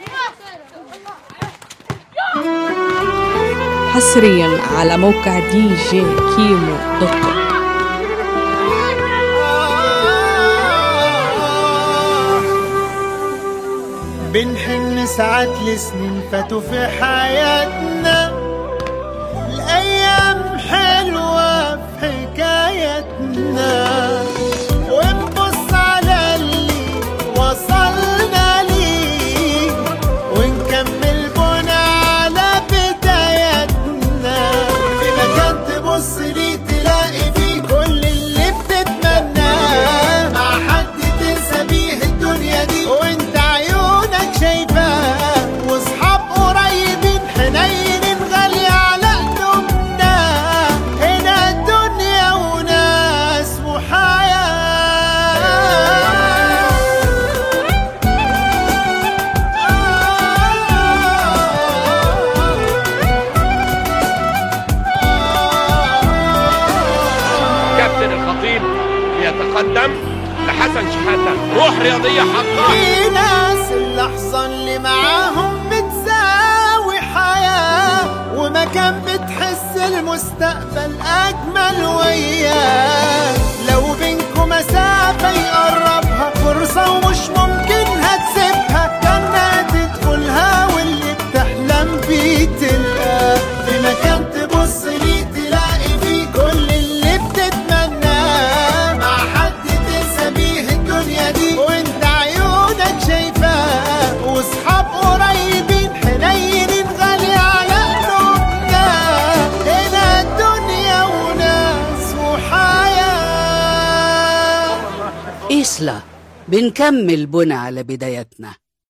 حصريا على موقع دي جي كيمو دوت كوم بنحن ساعات لسنين فاتوا في حياتنا الأيام حلوة في حكايتنا ونبص على اللي وصلنا ليه ونكمل بنا على بداياتنا في مكان تبص ليه تلاقي فيه كل اللي بتتمناه مع حد تنسى بيه الدنيا دي وانت عيونك شايفاه واصحاب قريبين حنينين غالية على قلوبنا هنا الدنيا وناس وحياة كابتن الخطيب يتقدم لحسن شحاتة روح رياضية حقا في ناس اللحظة اللي معاهم بتساوي حياة ومكان بتحس المستقبل أجمل وياه لو بينكم مسافة يقربها فرصة ومش ممكن هتسيبها جنة تدخلها واللي بتحلم بيه تلقاه في مكان تبص ليه تلاقي فيه كل اللي بتتمناه مع حد تنسى بيه الدنيا دي وانت عيونك شايفاه واصحاب قريبين حنينين غالية على قلوبنا هنا الدنيا وناس وحياة إسلا بنكمل بنا على بدايتنا